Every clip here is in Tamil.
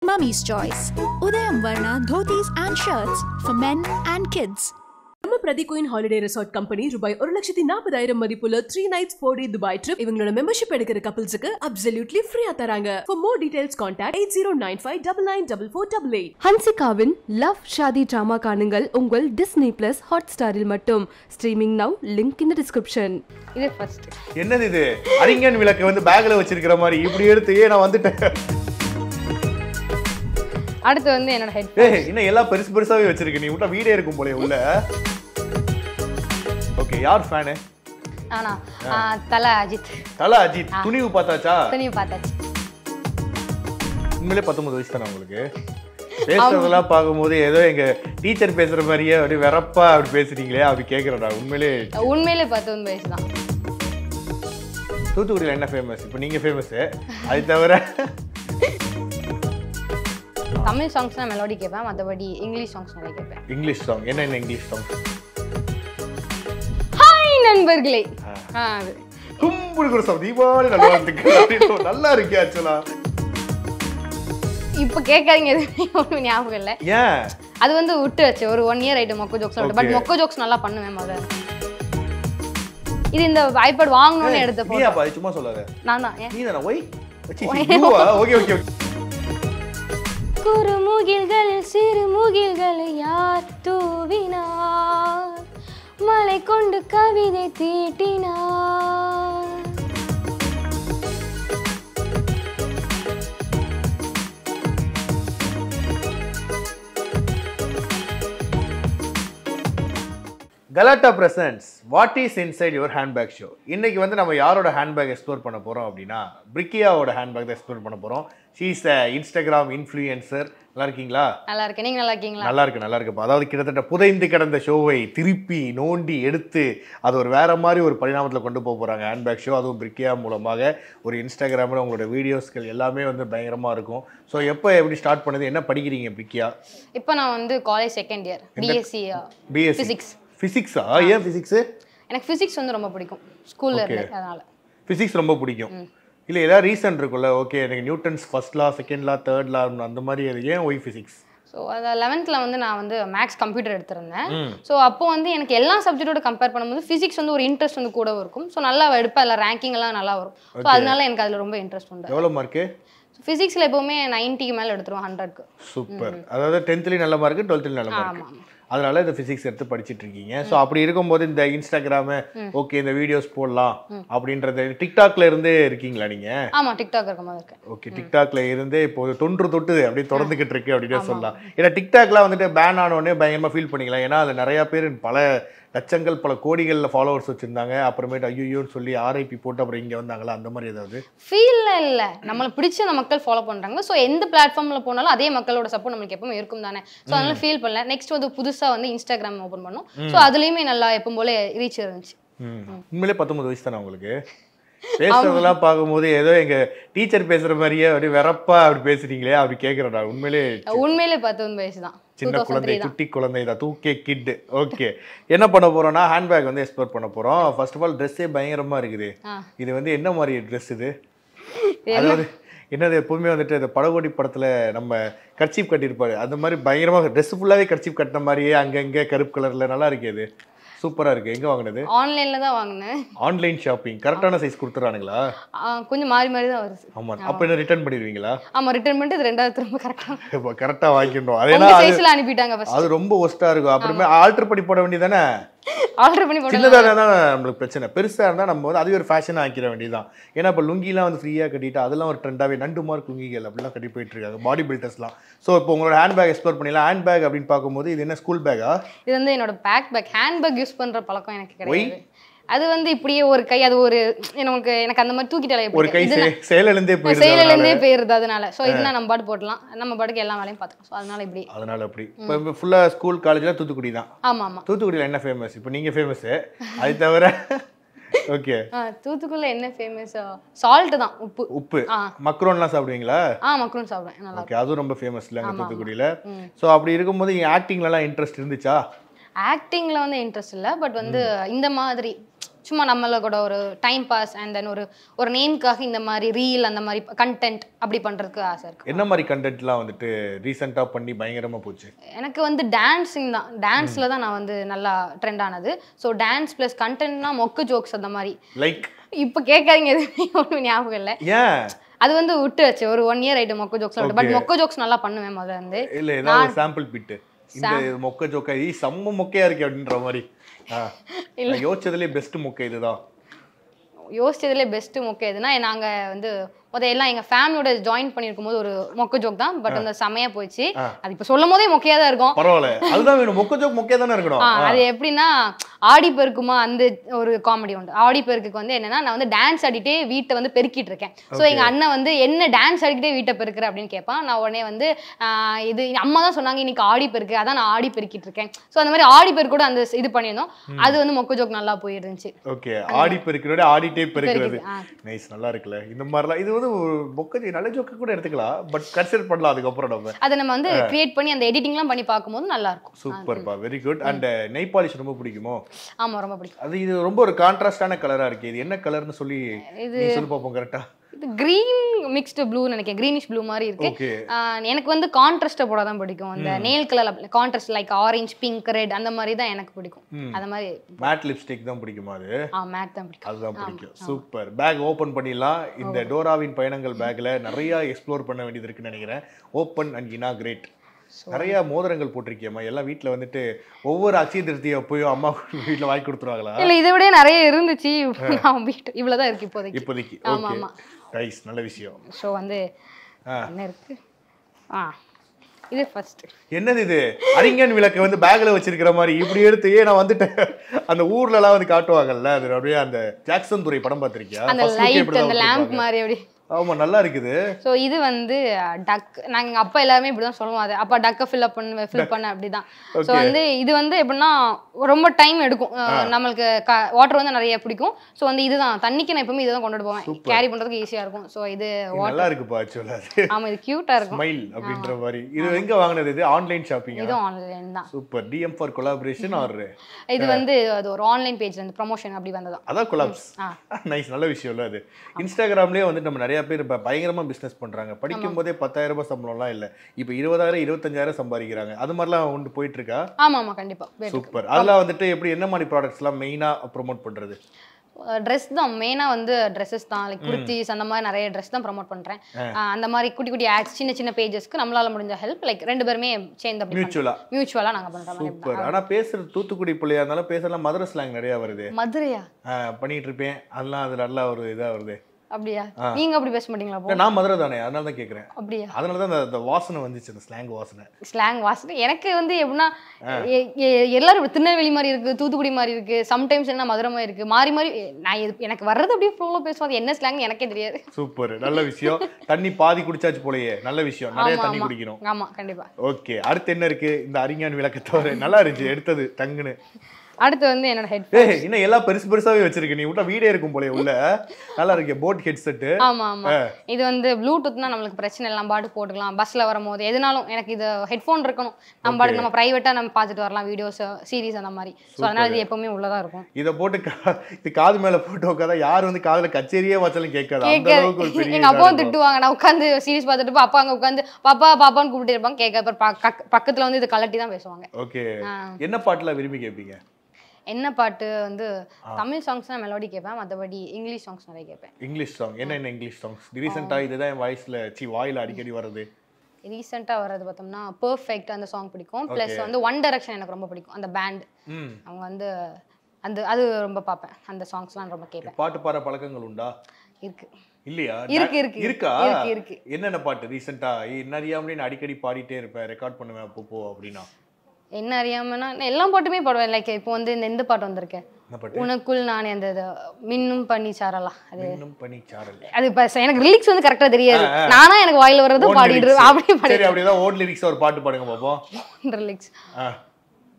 Mummy's Choice. Udayam Varna dhotis and shirts for men and kids. நம்ம பிரதி குயின் ஹாலிடே ரெசார்ட் கம்பெனி ரூபாய் ஒரு லட்சத்தி நாற்பதாயிரம் மதிப்புள்ள three nights four day Dubai trip இவங்களோட மெம்பர்ஷிப் எடுக்கிற கப்பல்ஸுக்கு அப்சல்யூட்லி ஃப்ரீயா தராங்க for more details contact eight zero nine five double nine double four double eight ஹன்சிகாவின் லவ் ஷாதி டிராமா காணுங்கள் உங்கள் டிஸ்னி பிளஸ் ஹாட் ஸ்டாரில் மட்டும் streaming now link in description இது ஃபர்ஸ்ட் என்னது இது அறிஞன் விளக்கு வந்து பேக்ல வச்சிருக்கிற மாதிரி இப்படி எடுத்து ஏன் நான் வந்துட்டேன் அடுத்து வந்து என்னோட ஹெட் ஏய் இன்னும் எல்லாம் பெருசு பெருசாவே வச்சிருக்க நீ விட்டா வீடே இருக்கும் போலே உள்ள ஓகே யார் ஃபேனு ஆனா ஆ, தல அஜித் தல அஜித் துணிவு பார்த்தாச்சா துணிவு பார்த்தாச்சு உண்மையிலே பத்தொன்பது வயசு தானே உங்களுக்கு பேசுறதெல்லாம் பார்க்கும்போது ஏதோ எங்க டீச்சர் பேசுற மாதிரியே அப்படி வெறப்பா அப்படி பேசுறீங்களே அப்படி கேட்கறடா உண்மையிலே உண்மையிலே பத்தொன்பது வயசு தான் தூத்துக்குடியில் என்ன ஃபேமஸ் இப்போ நீங்க ஃபேமஸ் அது தவிர தமிழ் சாங்ஸ் தான் மெலோடி கேட்பேன் மற்றபடி இங்கிலீஷ் சாங்ஸ் நிறைய கேட்பேன் இங்கிலீஷ் சாங் என்ன என்ன இங்கிலீஷ் சாங் ஹாய் நண்பர்களே ஆ அது கும்பிடு கூட சாங் தீபாவளி நல்லா இருக்கு நல்லா இருக்கு ஆக்சுவலா இப்போ கேட்காதீங்க எதுவுமே ஒன்றும் ஞாபகம் இல்லை ஏன் அது வந்து விட்டு வச்சு ஒரு ஒன் இயர் ஆயிட்டு மொக்க ஜோக்ஸ் பட் Okay. மொக்க ஜோக்ஸ் நல்லா பண்ணுவேன் முதல்ல இது இந்த ஐபேட் வாங்கணும்னு எடுத்த நீ போட்டோ அப்பா சும்மா சொல்லாத நான் தான் ஏன் நீ தானே ஒய் ஓகே ஓகே குறுமுகில்களில் சிறு முகில்களை யார் தூவினார் மலை கொண்டு கவிதை தீட்டினார் கலாட்டா presents what is inside your handbag show இன்னைக்கு வந்து நம்ம யாரோட ஹேண்ட்பேக் எக்ஸ்ப்ளோர் பண்ண போறோம் அப்படின்னா பிரிக்கியாவோட ஹேண்ட்பேக் தான் எக்ஸ்ப்ளோர் பண்ண போறோம் ஷீஸ் அ இன்ஸ்டாகிராம் இன்ஃப்ளூயன்சர் நல்லா இருக்கீங்களா நல்லா இருக்கேன் நீங்க நல்லா இருக்கீங்களா நல்லா இருக்கு நல்லா இருக்குப்பா அதாவது கிட்டத்தட்ட புதைந்து கிடந்த ஷோவை திருப்பி நோண்டி எடுத்து அது ஒரு வேற மாதிரி ஒரு பரிணாமத்தில் கொண்டு போக போறாங்க ஹேண்ட்பேக் ஷோ அதுவும் பிரிக்கியா மூலமாக ஒரு இன்ஸ்டாகிராமில் உங்களோட வீடியோஸ்கள் எல்லாமே வந்து பயங்கரமா இருக்கும் ஸோ எப்போ எப்படி ஸ்டார்ட் பண்ணது என்ன படிக்கிறீங்க பிரிக்கியா இப்போ நான் வந்து college second year BSc BSc Physics. ஃபிசிக்ஸா ஏன் ஃபிசிக்ஸு எனக்கு ஃபிசிக்ஸ் வந்து ரொம்ப பிடிக்கும் ஸ்கூல்ல இருந்து அதனால ஃபிசிக்ஸ் ரொம்ப பிடிக்கும் இல்லை ஏதாவது ரீசன் இருக்குல்ல ஓகே எனக்கு Newton's first law second law third law அந்த மாதிரி அது ஏன் ஒய் ஃபிசிக்ஸ் ஸோ அது லெவன்த்தில் வந்து நான் வந்து மேக்ஸ் கம்ப்யூட்டர் எடுத்திருந்தேன் ஸோ அப்போ வந்து எனக்கு எல்லா சப்ஜெக்டோட கம்பேர் பண்ணும்போது ஃபிசிக்ஸ் வந்து ஒரு இன்ட்ரெஸ்ட் வந்து கூட இருக்கும் ஸோ நல்லா எடுப்பேன் இல்லை ரேங்கிங் எல்லாம் நல்லா வரும் ஸோ அதனால எனக்கு அதில் ரொம்ப இன்ட்ரெஸ்ட் உண்டு எவ்வளோ மார்க்கு ஃபிசிக்ஸில் எப்போவுமே நைன்ட்டிக்கு மேலே எடுத்துருவோம் ஹண்ட்ரட்க்கு சூப்பர் அதாவது டென்த்லேயும் நல்ல மார்க்கு டுவெல்த்லேயும் நல்ல மார்க் ஆமா. அதனால இந்த ஃபிசிக்ஸ் எடுத்து படிச்சிட்டு இருக்கீங்க ஸோ அப்படி இருக்கும்போது இந்த இன்ஸ்டாகிராமு ஓகே இந்த வீடியோஸ் போடலாம் அப்படின்றது டிக்டாக்ல இருந்தே இருக்கீங்களா நீங்க ஆமாம் டிக்டாக் இருக்கும் போது இருக்கேன் ஓகே டிக்டாக்ல இருந்தே இப்போ தொன்று தொட்டு அப்படியே தொடர்ந்துகிட்டு இருக்கு அப்படின்னு சொல்லலாம் ஏன்னா டிக்டாக்லாம் வந்துட்டு பேன் ஆனோடனே பயங்கரமா ஃபீல் பண்ணிக்கலாம் ஏன்னா அதுல நிறைய பேர் பல லட்சங்கள் பல கோடிகளில் ஃபாலோவர்ஸ் வச்சிருந்தாங்க அப்புறமேட்டு ஐயோன்னு சொல்லி ஆர்ஐபி போட்டு அப்புறம் இங்க வந்தாங்களா அந்த மாதிரி ஏதாவது ஃபீல்ல இல்லை நம்மளை பிடிச்ச அந்த மக்கள் ஃபாலோ பண்ணுறாங்க ஸோ எந்த பிளாட்ஃபார்மில் போனாலும் அதே மக்களோட சப்போர்ட் நம்மளுக்கு எப்பவுமே இருக்கும் தானே ஸோ அதனால ஃபீல் பண்ணல நெக்ஸ்ட் வந்து புதுசாக வந்து இன்ஸ்டாகிராம் ஓப்பன் பண்ணோம் ஸோ அதுலேயுமே நல்லா எப்பவும் போல ரீச் இருந்துச்சு ம். உண்மையிலே பத்தொன்பது வயசு தானே உங்களுக்கு பேசுறதெல்லாம் பார்க்கும்போது ஏதோ எங்க டீச்சர் பேசுற மாதிரியே அப்படி வெறப்பா அப்படி பேசுறீங்களே அப்படி கேட்கறடா உண்மையிலே உண்மையிலே பத்தொன்பது வயசு தான் டூ சின்ன தௌசண்ட் குழந்தை த்ரீ தான் குட்டி குழந்தை தான் தூக்கே கிட் ஓகே என்ன பண்ண போறோம்னா ஹேண்ட்பேக் வந்து எக்ஸ்ப்ளோர் பண்ண போறோம் ஃபர்ஸ்ட் ஆஃப் ஆல் ட்ரெஸ்ஸே பயங்கரமா இருக்குது ஆ. இது வந்து என்ன மாதிரி ட்ரெஸ் இது அதாவது என்னது எப்பவுமே வந்துட்டு இந்த படகோடி படத்துல நம்ம கர்ச்சீப் கட்டியிருப்பாரு அந்த மாதிரி பயங்கரமா ட்ரெஸ் ஃபுல்லாவே கர்ச்சீப் கட்டின மாதிரியே அங்கங்க கருப்பு கலர்ல நல்லா இருக்கு இது சூப்பரா இருக்கு எங்க வாங்குனது ஆன்லைன்ல தான் வாங்கினேன் ஆன்லைன் ஷாப்பிங் கரெக்டான சைஸ் கொடுத்துறானுங்களா ஆ, கொஞ்சம் மாறி மாறி தான் வருது ஆமா அப்ப என்ன ரிட்டர்ன் பண்ணிடுவீங்களா ஆமா ரிட்டர்ன் பண்ணிட்டு இது ரெண்டாவது திரும்ப கரெக்டாக இப்போ கரெக்டா வாங்கிடணும் அது உங்க ஏன்னா அது- சைஸ்ல அனுப்பிட்டாங்க ஃபர்ஸ்ட் அது ரொம்ப ஒஸ்டா இருக்கும் அப்புறமே ஆல்டர் பண்ணி போட வேண்டியதானே ஆர்டர் பண்ணி போட்டு சின்னதாக இருந்தால் தான் நம்மளுக்கு பிரச்சனை பெருசா இருந்தா நம்ம வந்து அதுவே ஒரு ஃபேஷனாக ஆக்கிட வேண்டியதுதான் ஏன்னா இப்போ லுங்கிலாம் வந்து ஃப்ரீயா கட்டிட்டு அதெல்லாம் ஒரு ட்ரெண்டாகவே நண்டு மார்க் லுங்கிகள் அப்படிலாம் கட்டி போயிட்டு இருக்காங்க பாடி பில்டர்ஸ்லாம் ஸோ இப்போ உங்களோட ஹேண்ட் பேக் எக்ஸ்ப்ளோர் பண்ணிடலாம் ஹேண்ட் பேக் அப்படின்னு பார்க்கும்போது இது என்ன ஸ்கூல் பேக்கா இது வந்து என்னோட bag bag handbag use பண்ற பழக்கம் எனக்கு கிடையாது அது வந்து இப்படியே ஒரு கை அது ஒரு எனக்கு எனக்கு அந்த மாதிரி தூக்கிட்டாலே ஒரு கை சே- செயலிழந்தே போயிடுது செயலில அதனால. இருந்தே போயிருது அதனால சோ இதுனா நம்ம பாட்டு போடலாம் நம்ம பாட்டுக்கு எல்லா வேலையும் பார்த்துக்கலாம் ஸோ அதனால இப்படி அதனால அப்படி இப்போ ஃபுல்லாக ஸ்கூல் காலேஜில் தூத்துக்குடி தான் ஆமா ஆமா தூத்துக்குடியில் என்ன ஃபேமஸ் இப்போ நீங்கள் ஃபேமஸு அது தவிர ஓகே ஆ, தூத்துக்குள்ள என்ன ஃபேமஸ் சால்ட் தான் உப்பு உப்பு ஆ. மக்ரோன்லாம் சாப்பிடுவீங்களா ஆ மக்ரூன் சாப்பிடுவேன் நல்லா ஓகே அதுவும் ரொம்ப ஃபேமஸ் இல்லைங்க தூத்துக்குடியில் ஸோ அப்படி இருக்கும்போது ஆக்டிங்லலாம் இன்ட்ரெஸ்ட் இருந்துச்சா ஆக்டிங்ல வந்து இன்ட்ரெஸ்ட் இல்ல பட் வந்து இந்த மாதிரி சும்மா நம்மள கூட ஒரு டைம் பாஸ் அண்ட் தென் ஒரு ஒரு நேம்க்காக இந்த மாதிரி ரீல் அந்த மாதிரி கண்டென்ட் அப்படி பண்றதுக்கு ஆசை இருக்கு என்ன மாதிரி கண்டென்ட்லாம் வந்துட்டு ரீசெண்டாக பண்ணி பயங்கரமா போச்சு எனக்கு வந்து டான்ஸிங் தான் டான்ஸில் தான் நான் வந்து நல்லா ட்ரெண்ட் ஆனது ஸோ டான்ஸ் ப்ளஸ் கண்டென்ட்னா மொக்க ஜோக்ஸ் அந்த மாதிரி லைக் இப்போ கேட்காதீங்க எதுவுமே ஒன்றும் ஞாபகம் இல்லை ஏன் அது வந்து விட்டு வச்சு ஒரு ஒன் இயர் ஆயிட்டு மொக்க ஜோக்ஸ் பட் Okay. மொக்க ஜோக்ஸ் நல்லா பண்ணுவேன் முதல்ல இருந்து இல்ல ஏதாவது சாம்பிள் பிட்டு இந்த மொக்க ஜோக்கா ஈ செம்ம மொக்கையா இருக்கு அப்படின்ற மாதிரி ஆ. நான் யோசிச்சதுலயே பெஸ்ட் மொக்கை இதுதான் யோசிச்சதுலேயே பெஸ்ட்டு மொக்க எதுனா நாங்கள் வந்து முத எல்லாம் எங்கள் ஃபேமிலியோட ஜாயின் பண்ணியிருக்கும் போது ஒரு மொக்க ஜோக் தான் பட் அந்த செமையா போயிடுச்சு அது இப்போ சொல்லும் போதே மொக்கையாக தான் இருக்கும் பரவாயில்ல அதுதான் வேணும் மொக்க ஜோக் மொக்கையா தானே இருக்கணும் ஆ, அது எப்படின்னா ஆடி பெருக்குமா அந்த ஒரு காமெடி உண்டு ஆடி பெருக்குக்கு வந்து என்னன்னா நான் வந்து டான்ஸ் ஆடிட்டே வீட்டை வந்து பெருக்கிட்டு இருக்கேன் ஸோ எங்க அண்ணன் வந்து என்ன டான்ஸ் ஆடிக்கிட்டே வீட்டை பெருக்குற அப்படின்னு கேட்பான் நான் உடனே வந்து ஆ, இது அம்மா தான் சொன்னாங்க இன்னைக்கு ஆடி பெருக்கு அதான் நான் ஆடி பெருக்கிட்டு இருக்கேன் ஸோ அந்த மாதிரி ஆடி பெருக்கு அந்த இது பண்ணியிருந்தோம் அது வந்து மொக்க ஜோக் நல்லா போயிருந்துச்சு ஓகே ஆடி பெருக்கிறோட ஆடிட்டே பெருக்கிறது பெருக்குது, ஆ. நைஸ் நல்லா இருக்குல்ல இந்த மாதிரிலாம் இது வந்து ஒரு மொக்க ஜோ- நல்ல ஜோக்கு கூட எடுத்துக்கலாம் பட் கன்சிடர் பண்ணலாம் அதுக்கப்புறம் நம்ம அதை நம்ம வந்து கிரியேட் பண்ணி அந்த எடிட்டிங்லாம் பண்ணி பார்க்கும்போது நல்லா இருக்கும் சூப்பர்ப்பா very good and nail polish ரொம்ப பிடிக்குமோ ஆமா ரொம்ப பிடிக்கும் அது இது ரொம்ப ஒரு கான்ட்ராஸ்டான கலரா இருக்கு இது என்ன கலர்னு சொல்லி நீ சொல்லி பார்ப்போம் கரெக்டா இது கிரீன் மிக்ஸ்டு ப்ளூ நினைக்கிறேன் கிரீனிஷ் ப்ளூ மாதிரி இருக்கு ஓகே ஆஹ் எனக்கு வந்து கான்ட்ராஸ்ட்டை போட தான் பிடிக்கும் அந்த nail colour contrast like orange pink red அந்த மாதிரி தான் எனக்கு பிடிக்கும் அந்த மாதிரி மேட் லிப்ஸ்டிக் தான் பிடிக்குமா அது ஆ மேட் தான் பிடிக்கும் அதுதான் பிடிக்கும் சூப்பர் பேக் ஓபன் பண்ணிடலாம் இந்த டோராவின் பயணங்கள் பேக்ல நிறைய எக்ஸ்ப்ளோர் பண்ண வேண்டியது இருக்குன்னு நினைக்கிறேன் ஓப்பன் அண்ட் இனாகிரேட் நிறைய மோதிரங்கள் போட்டிருக்கியம்மா எல்லாம் வீட்ல வந்துட்டு ஒவ்வொரு அச்சய திருப்தியை போய் அம்மா வீட்ல வாங்கி கொடுத்துருவாங்களா இல்ல இதை விட நிறைய இருந்துச்சு நான் வீட்டு இவ்வளவுதான் இருக்கு இப்போதைக்கு இப்போதைக்கு ஆமா, ஓகே ஆமா. ரைஸ் நல்ல விஷயம் ஸோ வந்து ஆ. என்ன இருக்கு ஆ இது ஃபர்ஸ்ட் என்னது இது அறிஞன் விளக்கை வந்து பேக்ல வச்சிருக்கிற மாதிரி இப்படி எடுத்து ஏன் நான் வந்துட்டேன் அந்த ஊர்ல எல்லாம் வந்து காட்டுவாங்கல்ல அது அப்படியே அந்த ஜாக்சன் துறை படம் பார்த்திருக்கியா அந்த First look லைட் இப்படிதான் அந்த லேம்ப் வச்சிருப்பாங்க. மாதிரி அப்படி ஆமா நல்லா இருக்குது ஸோ இது வந்து டக் நாங்க எங்க அப்பா எல்லாருமே இப்படிதான் சொல்லுவோம் அது அப்பா டக்கை ஃபில் அப் பண்ணு ஃபில் பண்ண அப்படிதான் ஸோ Okay. வந்து இது வந்து எப்படின்னா ரொம்ப டைம் எடுக்கும் அஹ் நம்மளுக்கு வாட்டர் வந்து நிறைய பிடிக்கும் ஸோ வந்து இதுதான் தண்ணிக்கு நான் எப்பவுமே இதுதான் கொண்டுட்டு போவேன் கேரி பண்றதுக்கு ஈஸியா இருக்கும் ஸோ இது இது நல்லா இருக்குப்பா ஆக்சுவலா அது ஆமா இது கியூட்டா இருக்கும் ஸ்மைல் அப்படின்ற மாதிரி இது எங்க வாங்குனது இது ஆன்லைன் ஷாப்பிங் இதுவும் ஆன்லைன் தான் super DM for collaboration or இது வந்து அது ஒரு ஆன்லைன் பேஜ்ல இருந்து ப்ரமோஷன் அப்படி வந்ததான் அதான் கொலாப்ஸ் நைஸ் நல்ல விஷயம் இல்ல அது இன்ஸ்டாகிராம்லயே வந்து நம்ம நிறைய பேர் இப்ப பயங்கரமா பிசினஸ் பண்றாங்க படிக்கும் போதே பத்தாயிரம் ரூபாய் சம்பளம்லாம் இல்ல இப்ப இருபதாயிரம் இருபத்தஞ்சாயிரம் சம்பாதிக்கிறாங்க அது மாதிரிலாம் ஒன்று போயிட்டு இருக்கா ஆமா ஆமா கண்டிப்பா சூப்பர் அதெல்லாம் வந்துட்டு எப்படி என்ன மாதிரி ப்ராடக்ட்ஸ் எல்லாம் மெயினா ப்ரோமோட் பண்றது ட்ரெஸ் தான் மெயினா வந்து ட்ரெஸ்ஸஸ் தான் லைக் குர்த்திஸ் அந்த மாதிரி நிறைய ட்ரெஸ் தான் ப்ரோமோட் பண்றேன் ஆஹ் அந்த மாதிரி குட்டி குட்டி ஆட்ஸ் சின்ன சின்ன பேஜஸ்க்கு நம்மளால முடிஞ்ச ஹெல்ப் லைக் ரெண்டு பேருமே சேர்ந்து அப்படி மியூச்சுவலா மியூச்சுவலா நாங்க பண்ற மாதிரி சூப்பர் ஆனா பேசுறது தூத்துக்குடி பிள்ளையா இருந்தாலும் பேசலாம் மதுரை ஸ்லாங் நிறைய வருது மதுரையா ஆஹ் பண்ணிட்டு இருப்பேன் அதெல்லாம் அது நல்லா ஒரு இதா வருது அப்படியா நீங்க அப்படி பேச மாட்டீங்களா அப்போ இல்ல, நான் மதுரை தானே அதனால தான் கேக்குறேன் அப்படியா அதனால தான் அந்த அந்த வாசனை வந்துச்சு அந்த ஸ்லாங் வாசனை ஸ்லாங் வாசனை எனக்கு வந்து எப்படின்னா எ- எ- எல்லாரும் இப்படி திருநெல்வேலி மாதிரி இருக்கு தூத்துக்குடி மாதிரி இருக்கு சம்டைம்ஸ் என்ன மதுரை மாதிரி இருக்கு மாறி மாறி நான் எது- எனக்கு வர்றது அப்படியே ஃப்ளோல பேசுவோம் அது என்ன ஸ்லாங் எனக்கே தெரியாது சூப்பர் நல்ல விஷயம் தண்ணி பாதி குடிச்சாச்சு போலயே நல்ல விஷயம் நிறைய ஆமா தண்ணி ஆமா குடிக்கணும் ஆமா கண்டிப்பா ஓகே அடுத்து என்ன இருக்கு இந்த அறிஞான் விளக்க தவிர நல்லா இருந்துச்சு எடுத்தது தங்குன்னு அடுத்து வந்து என்னோட ஹெட் ஏய் இன்னும் எல்லாம் பெருசு பெருசாவே வச்சிருக்க நீ விட்டா வீடே இருக்கும் போலயே உள்ள நல்லா இருக்கு போட் ஹெட்செட் ஆமா ஆமா இது வந்து ப்ளூடூத்னா நம்மளுக்கு பிரச்சனை இல்லை நம்ம பாட்டு போட்டுக்கலாம் பஸ்ல வரும்போது எதுனாலும் எனக்கு இது ஹெட்ஃபோன் இருக்கணும் நம்ம பாட்டுக்கு நம்ம பிரைவேட்டா நம்ம பார்த்துட்டு வரலாம் வீடியோஸ் சீரிஸ் அந்த மாதிரி ஸோ அதனால இது எப்பவுமே உள்ளதா இருக்கும் இத போட்டு கா- இது காது மேல போட்டு உட்காந்தா யார் வந்து காதுல கச்சேரியே வச்சாலும் கேட்காது அந்த அளவுக்கு ஒரு கேட்க பெரிய எங்க இதா அப்பாவும் இருக்கும். திட்டுவாங்க நான் உட்காந்து சீரிஸ் பார்த்துட்டு இருப்பேன், அப்பா அங்க உட்காந்து பாப்பா பாப்பான்னு கூப்பிட்டு இருப்பாங்க கேட்க அப்புறம் பக்க- பக்க- பக்கத்துல வந்து இது கலட்டி தான் பேசுவாங்க ஓகே ஆ. என்ன பாட்டுல விரும்பி கேட்பீங்க என்ன பாட்டு வந்து தமிழ் சாங்ஸ் தான் மெலோடி கேட்பேன் மற்றபடி இங்கிலீஷ் சாங்ஸ் நிறைய கேட்பேன் இங்கிலீஷ் சாங் என்ன என்ன இங்கிலீஷ் சாங்ஸ் ரீசெண்டா இதுதான் என் வாய்ஸ்ல சி வாயில அடிக்கடி வருது ரீசெண்டாக வர்றது பார்த்தோம்னா பர்ஃபெக்ட் அந்த சாங் பிடிக்கும் ப்ளஸ் வந்து ஒன் டைரக்ஷன் எனக்கு ரொம்ப பிடிக்கும் அந்த பேண்ட் ம் அவங்க வந்து அந்த அது ரொம்ப பார்ப்பேன் அந்த சாங்ஸ்லாம் ரொம்ப கேட்பேன் பாட்டு பாடுற பழக்கங்கள் உண்டா இருக்கு இல்லையா இருக்கு, இருக்கு. இருக்கா இருக்கு, இருக்கு. என்னென்ன பாட்டு ரீசெண்டா என்ன அறியாமலே நான் அடிக்கடி பாடிட்டே இருப்பேன் ரெக்கார்ட் பண்ணுவேன் அப்பப்போ அப்படின்னா என்ன அறியாமனா நான் எல்லா பாட்டுமே பாடுவேன் லைக் இப்போ வந்து இந்த எந்த பாட்டு வந்திருக்கேன் என்ன பாட்டு உனக்குள் நான் அந்த இது மின்னும் பண்ணி சாரலாம் அது இன்னும் பண்ணி சாரல் அது இப்போ எனக்கு லிரிக்ஸ் வந்து கரெக்டா தெரியாது நானா எனக்கு வாயில வர்றது பாடிட்டு அப்படியே சரி அப்படியே ஓட் லிரிக்ஸ் ஒரு பாட்டு பாடுங்க பாப்போம் பாடி லிரிக்ஸ் ஆ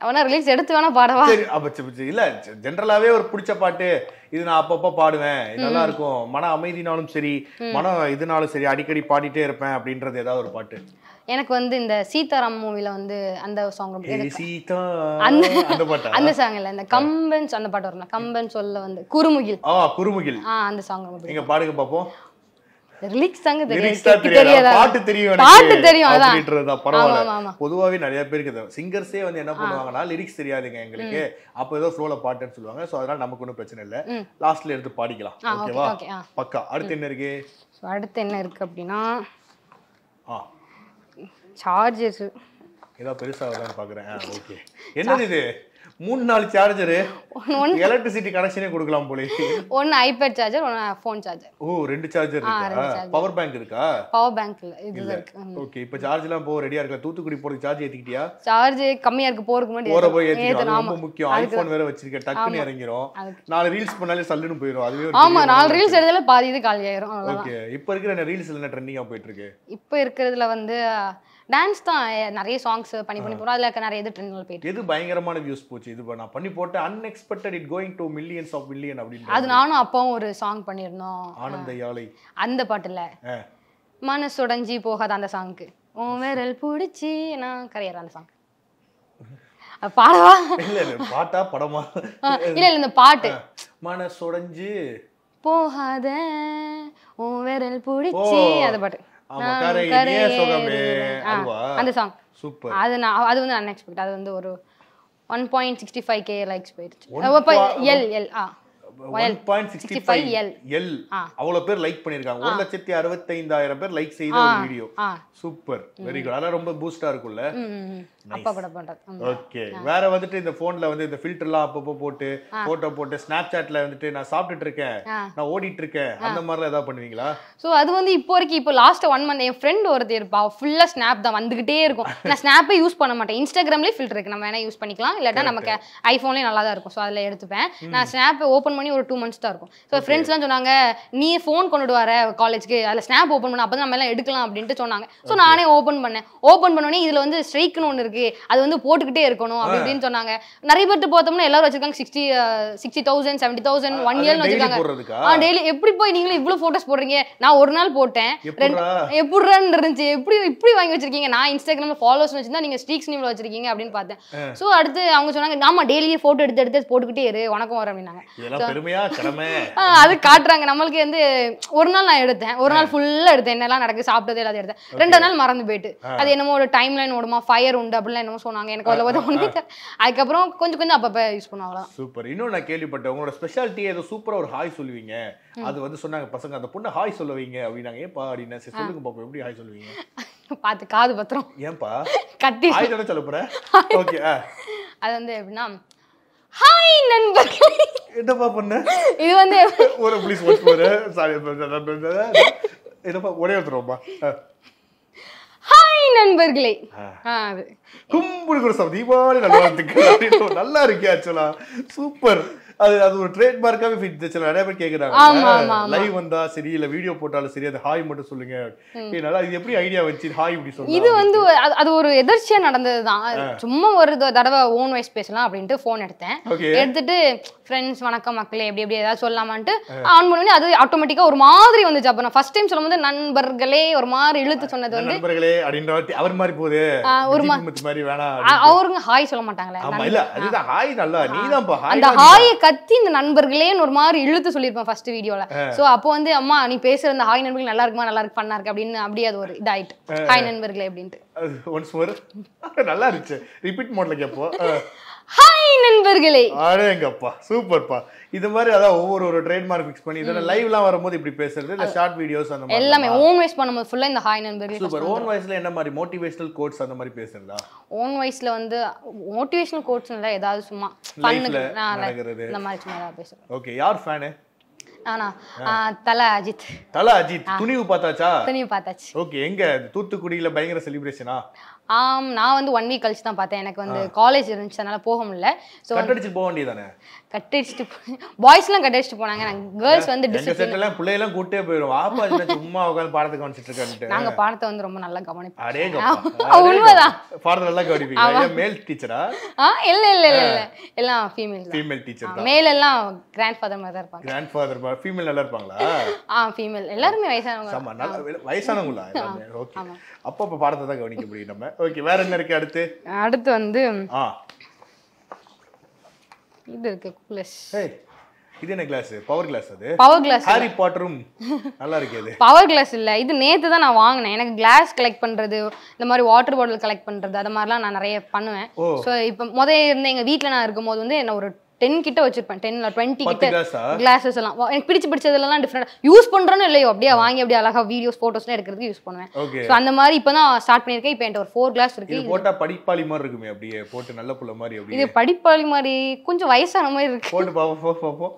அவனா ரிலீஸ் எடுத்து வேணா பாடவா சரி அப்ப சரி, சரி. இல்ல ஜென்ரலாவே ஒரு பிடிச்ச பாட்டு இது நான் அப்பப்ப பாடுவேன் இது நல்லா இருக்கும் மன அமைதினாலும் சரி மனம் இதுனாலும் சரி அடிக்கடி பாடிட்டே இருப்பேன் அப்படின்றது ஏதாவது ஒரு பாட்டு எனக்கு வந்து இந்த சீதாராம் மூவில வந்து அந்த சாங் ரொம்ப ஏய் எனக்கு- சீதா அந்த அந்த பாட்டா அந்த சாங் இல்ல இந்த கம்பன் அந்த பாட்டு வரும்ல கம்பன் சொல்ல வந்து குறுமுகில் ஆ குறுமுகில் ஆ அந்த சாங் ரொம்ப நீங்க பாடுங்க பாப்போம் லிரிக்ஸ் தாங்க லிரிக்ஸ் தான் தெரியாது தெரியாது தெரியாதா பாட்டு தெரியும் எனக்கு பாட்டு தெரியும் அதான் அப்படின்றதுதான் ஆமா, பரவாயில்ல ஆமா. பொதுவாவே நிறைய பேருக்கு இந்த சிங்கர்ஸே வந்து என்ன பண்ணுவாங்கன்னா லிரிக்ஸ் தெரியாதுங்க எங்களுக்கு அப்ப ஏதோ ஃப்ளோல பாட்டுன்னு சொல்லுவாங்க சோ அதனால நமக்கு ஒன்றும் பிரச்சனை இல்ல லாஸ்ட்ல எடுத்து பாடிக்கலாம் ஆ, okay, ஓகேவா okay, ஆ. பக்கா அடுத்து என்ன இருக்கு So, அடுத்து என்ன இருக்கு அப்படின்னா ஆ சார்ஜஸ் ஏதோ பெருசா வருதான்னு பாக்குறேன் ஓகே என்னது இது மூணு நாலு சார்ஜரு எலக்ட்ரிசிட்டி கனெக்ஷனே கொடுக்கலாம் போல ஒன்னு ஐபேட் சார்ஜர் ஒன்னு ஃபோன் சார்ஜர் ஓ ரெண்டு சார்ஜர் ஆ, இருக்கா ரெண்டு charger. பவர் பேங்க் இருக்கா பவர் பேங்க்ல இதுதான் இருக்கு ம். ஓகே இப்ப சார்ஜ்லாம் போ ரெடியா இருக்கா தூத்துக்குடி போறதுக்கு சார்ஜ் ஏத்திக்கிட்டியா சார்ஜ் கம்மியா இருக்கு போறதுக்கு முன்னாடி போற போய் ஏத்தணும். ஏத்திக்கலாம் அது ஆமா. ரொம்ப முக்கியம் அதுக்கு ஐபோன் வேற வச்சிருக்கேன் டக்குன்னு இறங்கிரும் அதுக்கு. நாலு ரீல்ஸ் பண்ணாலே சல்லுன்னு போயிடும் அதுவே ஒரு ஆமா பெரிய நாலு ரீல்ஸ் எடுத்தால பாதி இது காலி ஆயிரும் அவ்வளவுதான் ஓகே இப்போ இருக்கிற ரீல்ஸ் என்ன ட்ரெண்டிங்கா போயிட்டு இருக்கு இப்போ இருக்கிறதுல வந்து டான்ஸ் தான் எ- நிறைய சாங்ஸ் பண்ணி பண்ணி போறோம் அதுல இருக்க நிறைய இது ட்ரெண்ட்ல போயிட்டு எது பயங்கரமான வியூஸ் போச்சு இது இப்ப நான் பண்ணி போட்டேன் unexpected it going to millions of million அப்படின்னு அது நானும் அப்பாவும் ஒரு சாங் பண்ணியிருந்தோம் ஆனந்த யாழை அந்த பாட்டுல ஆ. மனசுடைஞ்சி போகாத அந்த சாங்க்கு உன் விரல் பிடிச்சி நான் கரையற அந்த சாங் பாடவா இல்ல இல்ல பாட்டா படமா ஆ, இல்ல இல்ல இந்த பாட்டு மனசுடைஞ்சு போகாத உன் விரல் பிடிச்சி ஓ. அந்த பாட்டு ஆமா, நான் கரை கரை இனிய சுகமே. ஏறுறேன். ஆ, அதுவா? அந்த சாங் சூப்பர் அது நான் அது வந்து அன்எக்ஸ்பெக்ட் அது வந்து ஒரு one point sixty five K likes போயிடுச்சு One அப்ப po- எல் எல் ஆ one point sixty five L L ஆ. அவ்வளவு பேர் லைக் பண்ணிருக்காங்க ஒரு லட்சத்தி அறுபத்தைந்தாயிரம் பேர் லைக் செய்த ஒரு வீடியோ ஆ சூப்பர் வெரி குட் அதெல்லாம் ரொம்ப பூஸ்டா இருக்கும்ல ம், ம், ம். அப்பா கூட பண்றது ம். ஓகே வேற வந்துட்டு இந்த போன்ல வந்து இந்த ஃபில்டர்லாம் அப்பப்போ போட்டு போட்டோ போட்டு ஸ்னாப் சாட்ல வந்துட்டு நான் சாப்பிட்டுட்டு இருக்கேன் ஆ. நான் ஓடிட்டு இருக்கேன் அந்த மாதிரிலாம் ஏதாவது பண்ணுவீங்களா ஸோ அது வந்து இப்போ வரைக்கும் இப்போ லாஸ்ட் ஒன் மந்த் என் ஃப்ரெண்ட் ஒருத்தர் இருப்பா ஃபுல்லாக ஸ்னாப் தான் வந்துகிட்டே இருக்கும் நான் ஸ்னாப்பே யூஸ் பண்ண மாட்டேன் இன்ஸ்டாகிராம்லேயே ஃபில்டர் இருக்கு நம்ம வேணா யூஸ் பண்ணிக்கலாம் இல்லாட்டா நமக்கு ஐஃபோன்லேயே நல்லா தான் இருக்கும் ஸோ அதில் எடுத்துப்பேன் நான் ஸ்னாப் ஓப்பன் பண்ணி ஒரு டூ மந்த்ஸ் தான் இருக்கும் ஸோ ஃப்ரெண்ட்ஸ்லாம் சொன்னாங்க நீ ஃபோன் கொண்டுட்டு வர காலேஜ்க்கு அதில் ஸ்னாப் ஓப்பன் பண்ண அப்போ தான் நம்ம எல்லாம் எடுக்கலாம் அப்படின்ட்டு சொன்னாங்க ஸோ நானே ஓப்பன் பண்ணேன் ஓப்பன் பண்ணோடனே இதில் வந்து ஸ்ட்ரைக்னு ஒன்று இருக்கு அது வந்து போட்டுக்கிட்டே இருக்கணும் அப்படி இப்படின்னு சொன்னாங்க நிறைய பேர்ட்டு பார்த்தோம்னா எல்லாரும் வச்சிருக்காங்க sixty sixty thousand seventy thousand one அது இயர்னு daily வச்சிருக்காங்க போடுறதுக்கா? ஆ டெய்லி எப்படி போய் நீங்களும் இவ்வளவு போட்டோஸ் போடுறீங்க நான் ஒரு நாள் போட்டேன் எப்படிடா? எப்படின்னு இருந்துச்சு எப்படி இப்படி வாங்கி வச்சிருக்கீங்க நான் இன்ஸ்டாகிராம்ல ஃபாலோஸ் வச்சிருந்தா நீங்க ஸ்ட்ரீக்ஸ் நீங்க வச்சிருக்கீங்க அப்படின்னு பார்த்தேன் சோ அடுத்து அவங்க சொன்னாங்க ஆமா டெய்லியே போட்டோ எடுத்து எடுத்து போட்டுக்கிட்டே இரு உனக்கும் வர அப்படின்னாங்க இதெல்லாம் பெருமையா கடமை ஆ, அது காட்டுறாங்க நம்மளுக்கு வந்து ஒரு நாள் நான் எடுத்தேன் ஒரு நாள் ஃபுல்லா எடுத்தேன் என்னெல்லாம் நடக்குது சாப்பிட்டது எல்லாத்தையும் எடுத்தேன் ரெண்டு நாள் மறந்து போயிட்டு அது என்னமோ ஒரு டைம் லைன் ஓடுமா ஃபயர் உண்டு அப்படிலாம் என்னமோ சொன்னாங்க எனக்கு அதில் வந்து ஒன்றுமே தெரியல. அதுக்கப்புறம் கொஞ்சம் கொஞ்சம் அப்பப்போ யூஸ் பண்ணுவாங்களா சூப்பர் இன்னும் நான் கேள்விப்பட்டேன் உங்களோட ஸ்பெஷாலிட்டி ஏதோ சூப்பரா ஒரு ஹாய் சொல்லுவீங்க அது வந்து சொன்னாங்க பசங்க அந்த பொண்ணு ஹாய் சொல்லுவீங்க அப்படின்னாங்க ஏப்பா அப்படின்னு சரி சொல்லுங்க பாப்போம் எப்படி ஹாய் சொல்லுவீங்க பார்த்து காது பத்திரம் ஏன்பா கட்டி ஹாய் தானே சொல்ல போற ஓகே அது வந்து எப்படின்னா ஹாய் நண்பர்களே என்னப்பா பண்ண இது வந்து ஒரு ப்ளீஸ் வாட்ச் போற சாரி என்னப்பா ஒரே ஒருத்தரப்பா ஹாய் நண்பர்களே ஆ, அது கும்புடு கூட சார் தீபாவளி நல்வாழ்த்துக்கள் அப்படின்னு நல்லா இருக்கே ஆக்சுவலா சூப்பர் அது அது ஒரு ட்ரேட் மார்க்காவே ஃபிட் சில நிறைய பேர் ஆமா, ஆமா, கேக்குறாங்க ஆமா. லைவ் வந்தா சரி இல்ல வீடியோ போட்டாலும் சரி அது ஹாய் மட்டும் சொல்லுங்க ஏய், நல்லா இது எப்படி ஐடியா வச்சு ஹாய் இப்படி இது சொல்லுங்க வந்து அது- அது ஒரு எதிர்ச்சியா நடந்ததுதான் சும்மா ஒரு த- தடவை ஓன் வாய்ஸ் பேசலாம் அப்படின்ட்டு ஃபோன் எடுத்தேன் Okay. எடுத்துட்டு ஃப்ரெண்ட்ஸ் வணக்கம் மக்களே எப்படி எப்படி ஏதாவது சொல்லலாமான்ட்டு ஆன் பண்ணி அது ஆட்டோமேட்டிக்கா ஒரு மாதிரி வந்துச்சு அப்ப நான் ஃபர்ஸ்ட் டைம் சொல்லும்போது நண்பர்களே ஒரு மாதிரி இழுத்து சொன்னது வந்து நண்பர்களே அப்படின்ற வார்த்தை அவர் மாதிரி போகுது ஆ, ஒரு விஜய் மா- குமுத் மாதிரி வேணாம் அ- அப்படின்னு. அவருங்க ஹாய் சொல்ல மாட்டாங்களே ஆமா இல்ல அதுதான் ஹாய் நல்லா நீதான்ப்பா ஹாய் அந்த ஹாயை கத்தி இந்த நண்பர்களேன்னு ஒரு மாதிரி இழுத்து சொல்லியிருப்பேன் ஃபர்ஸ்ட் வீடியோல சோ அப்போ வந்து அம்மா நீ பேசுற அந்த ஹாய் நண்பர்கள் நல்லா இருக்குமா நல்லா இருக்கு பண்ணா இருக்கு அப்படின்னு அப்படியே அது ஒரு இதாயிட்டு ஹாய் நண்பர்களே அப்படின்ட்டு ஒன்ஸ் மோர் நல்லா இருந்துச்சு ரிப்பீட் மோட்ல கேப்போம் ஹாய் நண்பர்களே அடேங்கப்பா சூப்பர்ப்பா இது மாதிரி அதான் ஒவ்வொரு ஒரு ட்ரேட்மார்க் ஃபிக்ஸ் பண்ணி இதெல்லாம் லைவ்லாம் வரும்போது இப்படி பேசுறது இல்ல ஷார்ட் வீடியோஸ் அந்த மாதிரி எல்லாமே ஓன் வாய்ஸ் பண்ணும்போது ஃபுல்லா இந்த ஹாய் நண்பர்களே சூப்பர் ஓன் வாய்ஸ்ல என்ன மாதிரி மோட்டிவேஷனல் கோட்ஸ் அந்த மாதிரி பேசுறதா ஓன் வாய்ஸ்ல வந்து மோட்டிவேஷனல் கோட்ஸ் இல்ல ஏதாவது சும்மா Life ல பண்ணுக்கு நடக்கிறது. இந்த மாதிரி சும்மா ஏதாவது பேசுறேன் ஓகே யார் ஃபேனு ஆனா ஆ, தல அஜித் தல அஜித் துணிவு பார்த்தாச்சா துணிவு பார்த்தாச்சு ஓகே எங்க தூத்துக்குடியில பயங்கர செலிப்ரேஷனா ஆம் நான் வந்து ஒன் வீக் கழிச்சு தான் பார்த்தேன் எனக்கு வந்து காலேஜ் இருந்துச்சு அதனால போக முடியல ஸோ கட்டடிச்சு போக வேண்டியதானே கட்டடிச்சுட்டு பாய்ஸ்லாம் கட்டடிச்சுட்டு போனாங்க நாங்கள் கேர்ள்ஸ் வந்து எங்க டிசிப்ளின் செட் எல்லாம் பிள்ளையெல்லாம் கூட்டே போயிடும் வாப்பா இதுல சும்மா உட்காந்து பாடத்தை கவனிச்சிட்டு இருக்கான்ட்டு நாங்க பாடத்தை வந்து ரொம்ப நல்லா கவனிப்போம் அடேங்க உண்மைதான். ஃபாதர் நல்லா கவனிப்பீங்க மேல் டீச்சரா ஆ இல்ல இல்ல இல்ல இல்ல எல்லாம் ஃபீமேல் தான் ஃபீமேல் டீச்சர் தான் மேல் எல்லாம் கிராண்ட் ஃபாதர் மாதிரி தான் இருப்பாங்க கிராண்ட் ஃபாதர் ஃபீமேல் நல்லா இருப்பாங்களா ஆ ஃபீமேல் எல்லாருமே வயசானவங்க ஆமா நல்ல வயசானவங்களா எல்லாமே ஓகே அப்போ அப்போ பாடத்தை தான் கவனிக்க முடியும் நம்ம ஓகே வேற என்ன இருக்கு அடுத்து அடுத்து வந்து ஆ இது இருக்கு கூலஸ் ஏய் இது என்ன கிளாஸ் பவர் கிளாஸ் அது பவர் கிளாஸ் ஹாரி பாட்டரும் நல்லா இருக்கு அது பவர் கிளாஸ் இல்ல இது நேத்து தான் நான் வாங்கினேன் எனக்கு கிளாஸ் கலெக்ட் பண்றது இந்த மாதிரி வாட்டர் பாட்டில் கலெக்ட் பண்றது அது மாதிரிலாம் நான் நிறைய பண்ணுவேன் ஓ. ஸோ இப்போ முதல்ல இருந்த எங்க வீட்ல நான் இருக்கும்போது வந்து என்ன ஒரு டென் கிட்ட வச்சிருப்பேன் டென் டுவெண்ட்டி பத்து கிட்ட கிளாஸா கிளாஸஸ் எல்லாம் வா- எனக்கு பிடிச்சு பிடிச்சதுலாம் டிஃப்ரெண்ட் யூஸ் பண்றேன்னு இல்லையோ அப்படியே வாங்கி அப்படியே அழகா வீடியோஸ் போட்டோஸ்லாம் எடுக்கிறதுக்கு யூஸ் பண்ணுவேன் ஓகே ஸோ அந்த மாதிரி இப்போ தான் ஸ்டார்ட் பண்ணியிருக்கேன் இப்போ என்கிட்ட ஒரு ஃபோர் கிளாஸ் இருக்கு இது போட்டா படிப்பாளி மாதிரி இருக்குமே அப்படியே போட்டு நல்ல புள்ள மாதிரி இது அப்படியே படிப்பாளி மாதிரி கொஞ்சம் வயசான மாதிரி இருக்கு போட்டு பாப்போம் போ பாப்போம்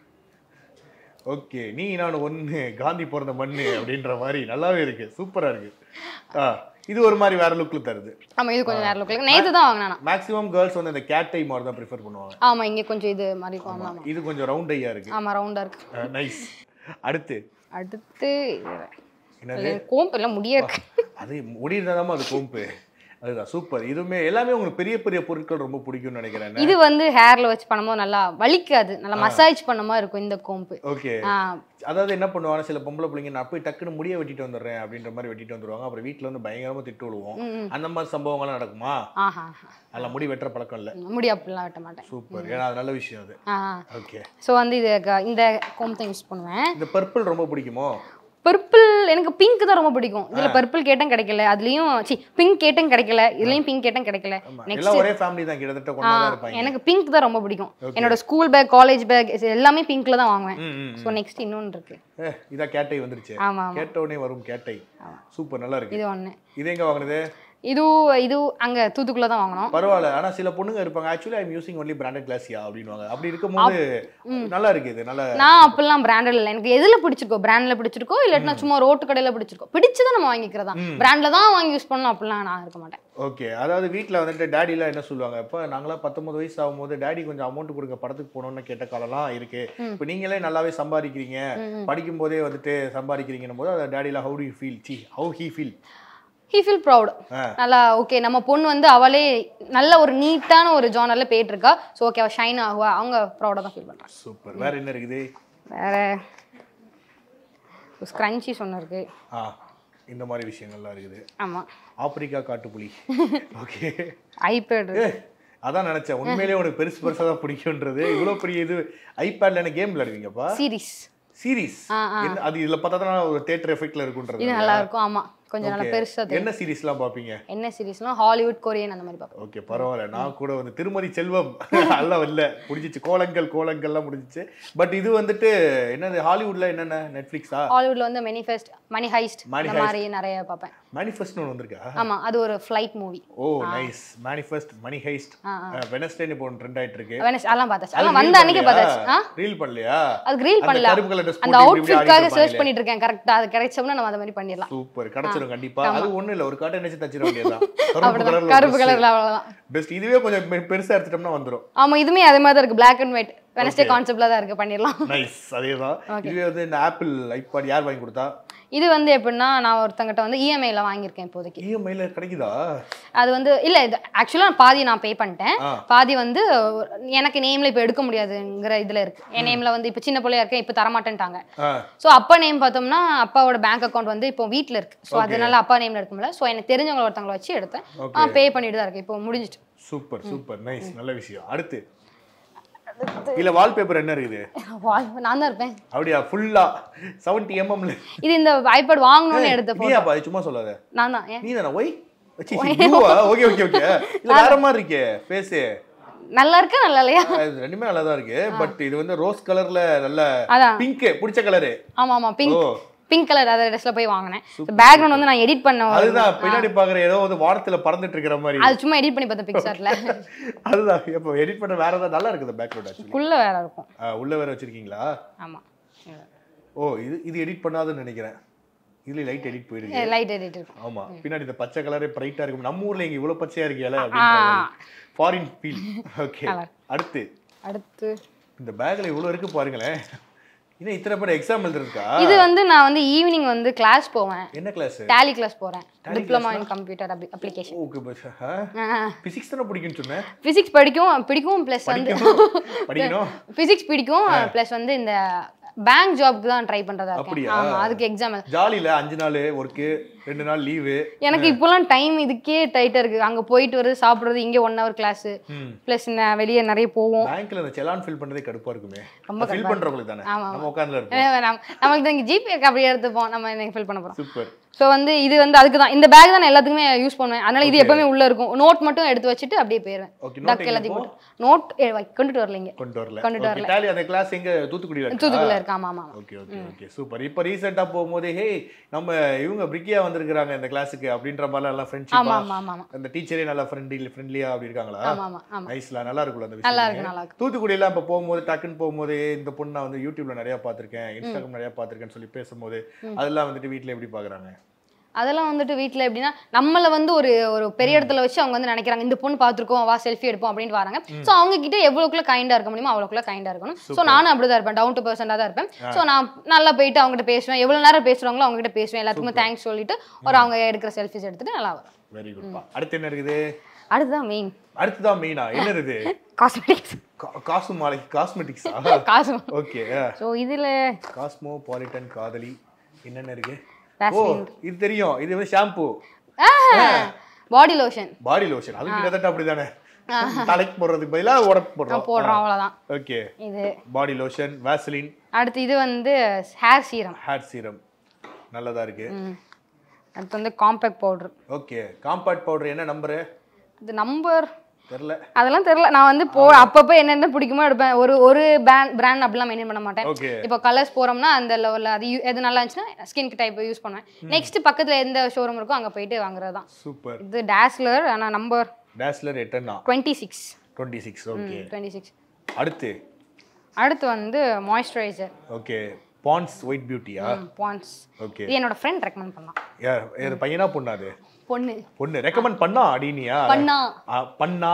ஓகே நீ நான் ஒண்ணு காந்தி பிறந்த மண்ணு அப்படின்ற மாதிரி நல்லாவே இருக்கு சூப்பரா இருக்கு ஆ இது ஒரு மாதிரி வேற லுக்ல தருது ஆமா இது கொஞ்சம் நேரம் லுக்கில் நேத்து தான் வாங்கினேன் நான். மேக்ஸிமம் கேர்ள்ஸ் வந்து இந்த கேட்டை மாதிரி தான் ப்ரிஃபர் பண்ணுவாங்க ஆமா இங்க கொஞ்சம் இது மாதிரி இருக்கும் ஆமா ஆமா இது கொஞ்சம் ரவுண்ட் ஐயா இருக்கு ஆமா ரவுண்டா இருக்கு நைஸ் அடுத்து அடுத்து என்னது கோம்பு எல்லாம் முடிய இருக்கு அது முடியிருந்தாதான் அது கோம்பு அதுதான் சூப்பர் இதுவுமே எல்லாமே உங்களுக்கு பெரிய பெரிய பொருட்கள் ரொம்ப பிடிக்கும்னு நினைக்கிறேன் இது வந்து ஹேர்ல வச்சு பண்ணும்போது நல்லா வலிக்காது நல்லா மசாஜ் பண்ண மாதிரி இருக்கும் இந்த கோம்பு ஓகே ஆ, அதாவது என்ன பண்ணுவாங்க சில பொம்பளை பிள்ளைங்க நான் போய் டக்குன்னு முடிய வெட்டிட்டு வந்துடுறேன் அப்படின்ற மாதிரி வெட்டிட்டு வந்துருவாங்க அப்புறம் வீட்ல வந்து பயங்கரமா திட்டு விழுவோம் அந்த மாதிரி சம்பவங்கள்லாம் நடக்குமா ஆஹா ஆஹா. அதெல்லாம் முடி வெட்டுற பழக்கம் இல்ல முடி அப்படிலாம் வெட்ட மாட்டேன் சூப்பர் ஏன்னா அது நல்ல விஷயம் அது ஓகே ஸோ வந்து இது க- இந்த கோம்பு தான் யூஸ் பண்ணுவேன் இந்த பர்பிள் ரொம்ப பிடிக்குமோ பர்பிள் எனக்கு பிங்க் தான் ரொம்ப பிடிக்கும் இதுல பர்பிள் கேட்டேன் கிடைக்கல அதுலயும் சி பிங்க் கேட்டேன் கிடைக்கல இதுலயும் பிங்க் கேட்டேன் கிடைக்கல ஆமா நெக்ஸ்ட் எல்லாம் ஒரே ஃபேமிலி தான் கிட்டத்தட்ட கொண்டா தான் இருப்பாங்க எனக்கு பிங்க் தான் ரொம்ப பிடிக்கும் என்னோட ஸ்கூல் பேக் காலேஜ் பேக் எல்லாமே பிங்க்ல தான் வாங்குவேன் ம், ம், ஸோ நெக்ஸ்ட் இன்னொன்று இருக்கு ஏ, இதா கேட்டை வந்துருச்சு ஆமா ஆமா கேட்ட உடனே வரும் கேட்டை சூப்பர் நல்லா இருக்கு இது ஒண்ணு இது எங்க வாங்குனது இது இது அங்க தூத்துக்குள்ள தான் வாங்கினோம் பரவாயில்ல ஆனா சில பொண்ணுங்க இருப்பாங்க actually I'm using only branded கிளாஸியா அப்படின்வாங்க அப்படி இருக்கும்போது நல்லா இருக்கு இது நல்ல நான் அப்பெல்லாம் பிராண்டட் இல்லை எனக்கு எதுல பிடிச்சிருக்கோ பிராண்ட்ல பிடிச்சிருக்கோ இல்லாட்டினா சும்மா ரோட்டு கடையில பிடிச்சிருக்கோ பிடிச்சதை நம்ம வாங்கிக்கிறதா பிராண்ட்ல தான் வாங்கி யூஸ் பண்ணணும் அப்படிலாம் நான் இருக்க மாட்டேன் ஓகே அதாவது வீட்டில் வந்துட்டு டேடிலாம் என்ன சொல்லுவாங்க இப்போ நாங்களாம் பத்தொன்பது வயசு ஆகும்போது டேடி கொஞ்சம் அமௌண்ட் கொடுங்க படத்துக்கு போகணும்னு கேட்ட காலம்லாம் இருக்கு இப்போ நீங்களே நல்லாவே சம்பாதிக்கிறீங்க படிக்கும் போதே வந்துட்டு சம்பாதிக்கிறீங்கன்னும் போது அதை டேடிலாம் how do you feel see how he feel he feel proud ஆ. நல்லா ஓகே நம்ம பொண்ணு வந்து அவளே நல்ல ஒரு நீட்டான ஒரு ஜானர்ல போயிட்டு இருக்கா ஸோ ஓகே அவ ஷைன் ஆகுவா அவங்க ப்ரௌடாக தான் ஃபீல் பண்றாங்க சூப்பர் வேற என்ன இருக்குது வேற ஸ்க்ரன்ச்சிஸ் ஒன்று இருக்கு ஆ இந்த மாதிரி விஷயங்கள்லாம் இருக்குது ஆமா ஆப்பிரிக்கா காட்டுப்புலி ஓகே ஐபேட் ஏ அதான் நினைச்சேன் உண்மையிலேயே உனக்கு பெருசு பெருசாக தான் பிடிக்குன்றது இவ்வளோ பெரிய இது ஐபேட்ல என்ன கேம் விளையாடுவீங்கப்பா சீரிஸ் சீரிஸ் என்ன அது இதுல பார்த்தா தான் ஒரு தேட்டர் எஃபெக்ட்ல இருக்குன்றது இது நல்லா இருக்கும் ஆமா கொஞ்சம் நல்லா Okay. பெருசா தெரியும் என்ன சீரிஸ்லாம் பார்ப்பீங்க என்ன சீரிஸ்லாம் ஹாலிவுட் கொரியன் அந்த மாதிரி பார்ப்போம் ஓகே பரவாயில்ல நான் கூட வந்து திருமதி செல்வம் எல்லாம் இல்ல முடிஞ்சிச்சு கோலங்கள் கோலங்கள்லாம் முடிஞ்சிச்சு பட் இது வந்துட்டு என்னது ஹாலிவுட்ல என்னென்ன நெட்ஃபிளிக்ஸா ஹாலிவுட்ல வந்து மெனிஃபெஸ்ட் மணி ஹைஸ்ட் Money இந்த மாதிரி நிறைய பார்ப்பேன் மேனிஃபெஸ்ட்னு ஒன்று வந்திருக்கா ஆமா அது ஒரு flight movie oh nice manifest money heist Wednesday இப்போ ஒன்று ட்ரெண்ட் ஆயிட்டு இருக்கு அதெல்லாம் பார்த்தாச்சு அதெல்லாம் வந்த அன்னைக்கு பார்த்தாச்சு ஆ ரீல் பண்ணலையா அது ரீல் அந்த பண்ணல கருப்பு கலர் ட்ரெஸ் அந்த போட்டு இப்படி இப்படி அவுட்ஃபிட்காக ஆடிட்டு சர்ச் இருப்பாங்களே. பண்ணிட்டு இருக்கேன் கரெக்டா அது கிடைச்சோம்னா நம்ம அதை மாதிரி பண்ணிடலாம் சூப்பர் கிடைச்சிரும் கண்டிப்பா அது ஒண்ணு இல்ல ஒரு காட்டன் வச்சு தச்சிட வேண்டியதுதான் கருப்பு அப்படிதான் கருப்பு கலர்ல கலர்ல அவ்வளவுதான் பெஸ்ட் இதுவே கொஞ்சம் பெ- பெருசா எடுத்துட்டோம்னா வந்துரும் ஆமா இதுமே அதே மாதிரி தான் இருக்கு பிளாக் அண்ட் ஒயிட் வெனஸ்டே கான்செப்ட்ல தான் இருக்கு பண்ணிடலாம் நைஸ் அதேதான் இதுவே வந்து இந்த ஆப்பிள் ஐபாட் யார் வாங்கி கொடுத்தா இது வந்து எப்படின்னா நான் ஒருத்தங்கிட்ட வந்து இஎம்ஐல வாங்கியிருக்கேன் இப்போதைக்கு இஎம்ஐல கிடைக்குதா அது வந்து இல்ல இது ஆக்சுவலா பாதி நான் பே பண்ணிட்டேன் ஆ. பாதி வந்து எனக்கு நேம்ல இப்ப எடுக்க முடியாதுங்கிற இதுல இருக்கு என் நேம்ல வந்து இப்ப சின்ன பிள்ளையா இருக்கேன் இப்ப தரமாட்டேன்ட்டாங்க ஆ ஸோ அப்பா நேம் பார்த்தோம்னா அப்பாவோட பேங்க் அக்கௌண்ட் வந்து இப்போ வீட்ல இருக்கு ஸோ அதனால அப்பா நேம்ல எடுக்க முடியல ஸோ எனக்கு தெரிஞ்சவங்க ஒருத்தவங்கள வச்சு எடுத்தேன் ஆ பே பண்ணிட்டு தான் இருக்கு இப்போ முடிஞ்சிட்டு சூப்பர் சூப்பர் நைஸ் நல்ல விஷயம் அடுத்து இல்ல வால்பேப்பர் என்ன இருக்குது வாழ் நான் தான் இருப்பேன் அப்படியா ஃபுல்லா செவன்டி எம்எம்ல இது இந்த ஐபேட் வாங்கணும்னு எடுத்த photo. நீயாப்பா இது சும்மா சொல்லாத நான் தான் ஏன் நீ தானே ஒய் ஓகே ஓகே ஓகே இல்ல வேற மாதிரி இருக்கே ஃபேஸு நல்லா இருக்கா நல்லா இல்லையா இது ரெண்டுமே நல்லா தான் இருக்கு பட் இது வந்து ரோஸ் கலர்ல நல்ல அதான் பிங்க் பிடிச்ச கலரு ஆமா ஆமா பிங்க் ஓ பிங்க் கலர் அதை ட்ரெஸ்ல போய் வாங்கினேன் பேக்ரவுண்ட் வந்து நான் எடிட் பண்ண ஒரு- அதுதான் பின்னாடி பாக்குற ஏதோ வந்து வானத்துல பறந்துட்டு இருக்கிற மாதிரி அது சும்மா எடிட் பண்ணி பார்த்தேன் பிக்சர்ல அதுதான் இப்போ எடிட் பண்ண வேற ஏதாவது நல்லா இருக்குது பேக்ரவுண்ட் ஆக்சுவலி குள்ள வேற இருக்கும் உள்ள வேற வச்சிருக்கீங்களா ஆமா ஓ இது இது எடிட் பண்ணாதுன்னு நினைக்கிறேன் இதுல லைட் எடிட் போயிருக்கு லைட் எடிட் இருக்கும் ஆமா பின்னாடி இந்த பச்சை கலரே பிரைட்டா இருக்கும் நம்ம ஊர்ல இங்க இவ்வளவு பச்சையா இருக்கீங்களா அப்படின்னு ஃபாரின் ஃபீல் ஓகே அடுத்து அடுத்து இந்த பேக்ல இவ்வளவு இருக்கு பாருங்களேன் இன்னும் இத்தனை பேர் எக்ஸாம் எழுதுறதுக்கா இது வந்து நான் வந்து ஈவினிங் வந்து கிளாஸ் போவேன் என்ன கிளாஸ் டேலி கிளாஸ் போறேன் diploma in computer application okay physics தானே பிடிக்கும்னு சொன்னேன் பிசிக்ஸ் படிக்கும் பிடிக்கும் ப்ளஸ் வந்து படிக்கணும் பிசிக்ஸ் பிடிக்கும் ப்ளஸ் வந்து இந்த பேங்க் ஜாப்க்கு தான் ட்ரை பண்றதா இருக்கேன் அப்படியா? ஆமா அதுக்கு எக்ஸாம் ஜாலியில அஞ்சு நாள் ஒர்க்கு ரெண்டு நாள் லீவு எனக்கு இப்போலாம் டைம் இதுக்கே டைட்டா இருக்கு அங்க போயிட்டு வருது சாப்பிடுறது இங்க ஒன் ஹவர் கிளாஸ் ப்ளஸ் வெளியே நிறைய போவோம் பேங்க்ல இந்த செலான் ஃபில் பண்றதே கடுப்பா இருக்குமே ரொம்ப ஃபில் பண்றவங்களுக்கு தானே ஆமா, நம்ம உட்கார்ந்துல இருப்போம் ஏன்னா, நம்ம- நமக்கு இங்க ஜிபே அப்படியே எடுத்துப்போம் நம்ம இன்னைக்கு ஃபில் பண்ண போறோம் சூப்பர் ஸோ வந்து இது வந்து அதுக்கு தான் இந்த பேக் தான் நான் எல்லாத்துக்குமே யூஸ் பண்ணுவேன் அதனால இது எப்பவுமே உள்ள இருக்கும் நோட் மட்டும் எடுத்து வச்சுட்டு அப்படியே போயிருவேன் Okay, note டக் எங்க எல்லாத்தையும் இருக்கும்? நோட் கொண்டுட்டு வரல இங்க கொண்டு வரல கொண்டுட்டு ஓகே டேலி அந்த கிளாஸ் எங்க தூத்துக்குடியில இருக்கா தூத்துக்குள்ள இருக்கு ஆமா ஆமா ஆமா. ஓகே ஓகே ஓகே சூப்பர் இப்போ ரீசெண்டா போகும்போது ஹே நம்ம இவங்க பிரிக்கியா வந்திருக்காங்க இந்த கிளாஸுக்கு அப்படின்ற மாதிரி எல்லாம் ஆமா ஃப்ரெண்ட்ஷிப்பா ஆமா ஆமா ஆமா அந்த டீச்சரே நல்லா ஃப்ரெண்ட்லி ஃப்ரெண்ட்லியா அப்படி இருக்காங்களா ஆமா ஆமா ஆமா நைஸ்ல நல்லா இருக்கும்ல அந்த நல்லா விஷயம் இருக்கு நல்லா இருக்கு தூத்துக்குடியில இப்ப போகும்போது டக்குன்னு போகும்போது இந்த பொண்ணு நான் வந்து யூடியூப்ல நிறைய பார்த்திருக்கேன் இன்ஸ்டாகிராம் நிறைய பார்த்திருக்கேன்னு சொல்லி பேசும்போது அதெல்லாம் வந்துட்டு வீட்ல எப்படி பாக்குறாங்க அதெல்லாம் வந்துட்டு வீட்ல எப்படின்னா நம்மள வந்து ஒரு ஒரு பெரிய இடத்துல வச்சு அவங்க வந்து நினைக்கிறாங்க இந்த பொண்ணு பார்த்துருக்கோம் வா செல்ஃபி எடுப்போம் அப்படின்ட்டு வராங்க ஸோ அவங்க கிட்ட எவ்வளோக்குள்ள கைண்டா இருக்க முடியுமோ அவ்வளோக்குள்ள கைண்டா இருக்கணும் ஸோ நானும் அப்படிதான் இருப்பேன் டவுன் டு பர்சன்டா தான் இருப்பேன் ஸோ நான் நல்லா போயிட்டு அவங்க கிட்ட பேசுவேன் எவ்வளவு நேரம் பேசுறாங்களோ அவங்க கிட்ட பேசுவேன் எல்லாத்துக்குமே தேங்க்ஸ் சொல்லிட்டு ஒரு அவங்க எடுக்கிற செல்ஃபிஸ் எடுத்துட்டு நல்லா வரும் வெரி குட்பா அடுத்து என்ன இருக்குது அடுத்துதான் மெயின் அடுத்துதான் மெயினா என்ன இது காஸ்மெட்டிக்ஸ் கா- காசு மாலை காஸ்மெட்டிக்ஸா காசு ஓகே ஸோ இதுல காஸ்மோ பாலிட்டன் காதலி என்னென்ன இருக்கு ஓ Vaseline. இது தெரியும் இது வந்து shampoo body lotion body lotion அது கிட்டத்தட்ட அப்படிதானே தலைக்கு போடுறதுக்கு பதிலா உடம்பு போடுறோம் போடுறோம் அவ்வளவுதான் ஓகே இது பாடி லோஷன் வேசலின் அடுத்து இது வந்து ஹேர் சீரம் ஹேர் சீரம் நல்லதா இருக்கு அடுத்து வந்து compact powder okay compact powder என்ன நம்பரு இது நம்பர் தெரியல அதெல்லாம் தெரியல நான் வந்து போ அப்பப்போ என்னென்ன பிடிக்குமோ எடுப்பேன் ஒரு ஒரு பிராண்ட் பிராண்ட் அப்படிலாம் மெயின்டைன் பண்ண மாட்டேன் ஓகே இப்போ கலர்ஸ் போறோம்னா அந்த லெவலில் அது யூ- எது நல்லா இருந்துச்சுன்னா ஸ்கின்க்கு டைப் யூஸ் பண்ணுவேன் நெக்ஸ்ட் பக்கத்துல எந்த ஷோரூம் இருக்கோ அங்க போயிட்டு வாங்குறது தான் சூப்பர் இது டேஸ்லர் ஆனா நம்பர் டேஸ்லர் எட்டனா twenty six twenty six okay twenty six அடுத்து அடுத்து வந்து மாய்ஸ்சரைசர் ஓகே பான்ஸ் ஒயிட் பியூட்டியா பான்ஸ் ஓகே இது என்னோட ஃப்ரெண்ட் ரெக்கமெண்ட் பண்ணான் யார் யார் பையனா பொண்ணா அது பொண்ணு பொண்ணு ரெக்கமெண்ட் பண்ணா அடினியா பண்ணா ஆ, பண்ணா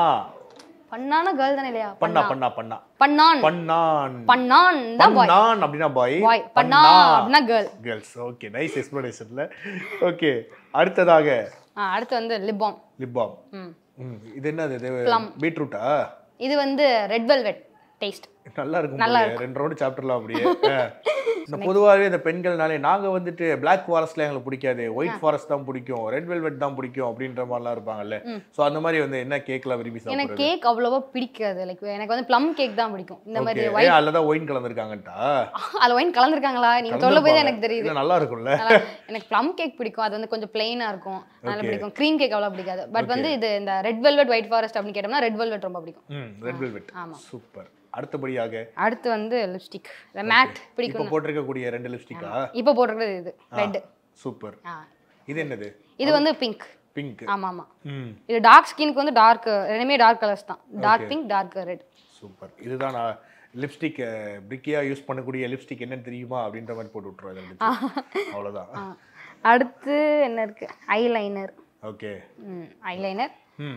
பண்ணான கேர்ள் தானே இல்லையா பண்ணா பண்ணா பண்ணா பண்ணான் பண்ணான் பண்ணான் தான் பாய் பண்ணான் அப்படின்னா பாய் பாய் பண்ணா அப்படின்னா கேர்ள் கேர்ள்ஸ் ஓகே நைஸ் எக்ஸ்பிளனேஷன்ல ஓகே அடுத்ததாக அடுத்து வந்து லிப்பாம் லிப் பாம் ம் ம் இது என்னது இது Plum. பீட்ரூட்டா இது வந்து ரெட் வெல்வெட் டேஸ்ட் நல்லா இருக்கும் போலயே. ரெண்டு ரவுண்டு சாப்பிட்டுலாம் அப்படியே ஆ. இந்த பொதுவாகவே இந்த பெண்கள்னாலே நாங்க வந்துட்டு பிளாக் ஃபாரஸ்ட்ல எங்களுக்கு பிடிக்காது ஒயிட் ஃபாரஸ்ட் தான் பிடிக்கும் ரெட் வெல்வெட் தான் பிடிக்கும் அப்படின்ற மாதிரிலாம் இருப்பாங்கல்ல சோ அந்த மாதிரி வந்து என்ன கேக்லாம் விரும்பி எனக்கு சாப்பிடுறது கேக் அவ்வளவா பிடிக்காது லைக் எனக்கு வந்து ப்ளம் கேக் தான் பிடிக்கும் இந்த மாதிரி ஓகே ஏன் அதில் தான் ஒயின் கலந்துருக்காங்கட்டா அதுல ஒயின் கலந்துருக்காங்களா நீங்க சொல்ல போய் தான் எனக்கு தெரியுது இல்ல, நல்லா இருக்கும்ல நல்லா- எனக்கு ப்ளம் கேக் பிடிக்கும் அது வந்து கொஞ்சம் பிளெயினா இருக்கும் அதனால பிடிக்கும் க்ரீம் கேக் அவ்வளோ பிடிக்காது பட் வந்து இது இந்த ரெட் வெல்வெட் ஒயிட் ஃபாரஸ்ட் அப்படின்னு கேட்டோம்னா ரெட் வெல்வெட் ரொம்ப பிடிக்கும் ம் ரெட் வெல்வெட் ஆமா. சூப்பர் அடுத்தபடியாக அடுத்து வந்து லிப்ஸ்டிக் இந்த மேட் இப்போ பிடிக்கும் போட்டிருக்கக்கூடிய ரெண்டு லிப்ஸ்டிக்கா இப்போ போட்டிருக்கிறது இது ரெட் சூப்பர் இது என்னது இது வந்து பிங்க் பிங்க் ஆமா ஆமா ம் இது டார்க் ஸ்கின்க்கு வந்து டார்க் ரெண்டுமே டார்க் கலர்ஸ் தான் dark pink dark red super இதுதான் நான் லிப்ஸ்டிக் பிரிக்கியா யூஸ் பண்ணக்கூடிய லிப்ஸ்டிக் என்னன்னு தெரியுமா அப்படின்ற மாதிரி போட்டு விட்டுருவோம் இதை எடுத்து. அவ்வளவுதான் அடுத்து என்ன இருக்கு ஐலைனர் ஓகே ஐலைனர் ம்